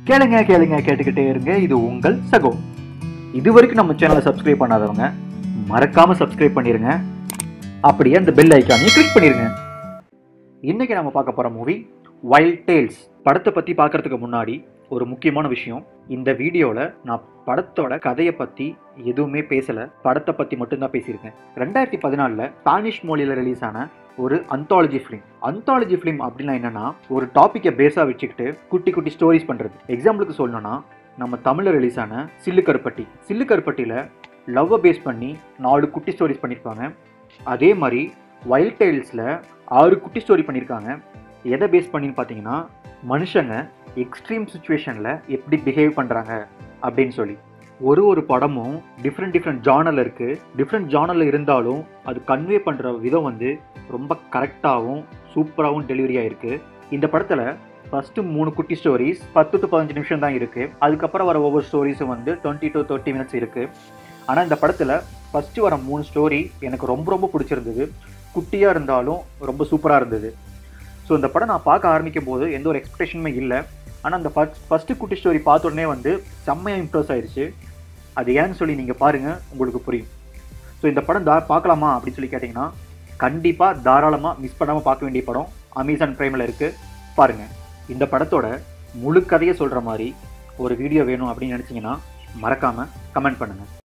கேளுங்க கேளுங்க கேட்டுக்கிட்டே இருங்க இது உங்கள் சகோ இது வரைக்கும் நம்ம சேனலை சப்ஸ்கிரைப் பண்ணாதவங்க மறக்காம சப்ஸ்கிரைப் பண்ணிருங்க அப்படியே அந்த பெல் ஐக்கானையும் கிளிக் பண்ணிருங்க இன்னைக்கு நம்ம பார்க்க போற மூவி வைல்ட் டேல்ஸ் படத்தை பத்தி பார்க்கறதுக்கு முன்னாடி ஒரு முக்கியமான விஷயம் இந்த வீடியோவில் நான் படத்தோட கதையை பற்றி எதுவுமே பேசலை படத்தை பற்றி மட்டும்தான் பேசியிருக்கேன் ரெண்டாயிரத்தி பதினாலில் ஸ்பானிஷ் மொழியில் ரிலீஸ் ஆன ஒரு அந்தாலஜி ஃபிலிம் அந்தாலஜி ஃபிலிம் அப்படின்னா என்னன்னா ஒரு டாப்பிக்கை பேஸாக வச்சுக்கிட்டு குட்டி குட்டி ஸ்டோரிஸ் பண்ணுறது எக்ஸாம்பிளுக்கு சொல்லணும்னா நம்ம தமிழில் ரிலீஸ் ஆன சில்லு கருப்பட்டி சில்லு கருப்பட்டியில் லவ்வை பேஸ் பண்ணி நாலு குட்டி ஸ்டோரிஸ் பண்ணியிருப்பாங்க அதே மாதிரி வைல்ட் டைல்ஸில் ஆறு குட்டி ஸ்டோரி பண்ணியிருக்காங்க எதை பேஸ் பண்ணின்னு பார்த்தீங்கன்னா மனுஷங்க எக்ஸ்ட்ரீம் சுச்சுவேஷனில் எப்படி பிஹேவ் பண்ணுறாங்க அப்படின்னு சொல்லி ஒரு ஒரு படமும் டிஃப்ரெண்ட் டிஃப்ரெண்ட் ஜானல் இருக்குது டிஃப்ரெண்ட் ஜானலில் இருந்தாலும் அது கன்வே பண்ணுற விதம் வந்து ரொம்ப கரெக்டாகவும் சூப்பராகவும் டெலிவரி ஆகிருக்கு இந்த படத்தில் ஃபஸ்ட்டு மூணு குட்டி ஸ்டோரிஸ் பத்து டு பதினஞ்சு நிமிஷம் தான் இருக்குது அதுக்கப்புறம் வர ஒவ்வொரு ஸ்டோரிஸும் வந்து டுவெண்ட்டி டு தேர்ட்டி மினிட்ஸ் இருக்குது ஆனால் இந்த படத்தில் ஃபஸ்ட்டு வர மூணு ஸ்டோரி எனக்கு ரொம்ப ரொம்ப பிடிச்சிருந்தது குட்டியாக இருந்தாலும் ரொம்ப சூப்பராக இருந்தது ஸோ இந்த படம் நான் பார்க்க ஆரம்பிக்கும் போது எந்த ஒரு எக்ஸ்பெக்டேஷனுமே இல்லை ஆனால் அந்த ஃபஸ்ட் ஃபஸ்ட்டு குட்டி ஸ்டோரி பார்த்த உடனே வந்து செம்மையாக இம்ப்ரெஸ் ஆயிடுச்சு அது ஏன்னு சொல்லி நீங்கள் பாருங்கள் உங்களுக்கு புரியும் ஸோ இந்த படம் தா பார்க்கலாமா அப்படின்னு சொல்லி கேட்டிங்கன்னா கண்டிப்பாக தாராளமாக மிஸ் பண்ணாமல் பார்க்க வேண்டிய படம் அமேசான் ப்ரைமில் இருக்குது பாருங்கள் இந்த படத்தோட முழு கதையை சொல்கிற மாதிரி ஒரு வீடியோ வேணும் அப்படின்னு நினச்சிங்கன்னா மறக்காமல் கமெண்ட் பண்ணுங்கள்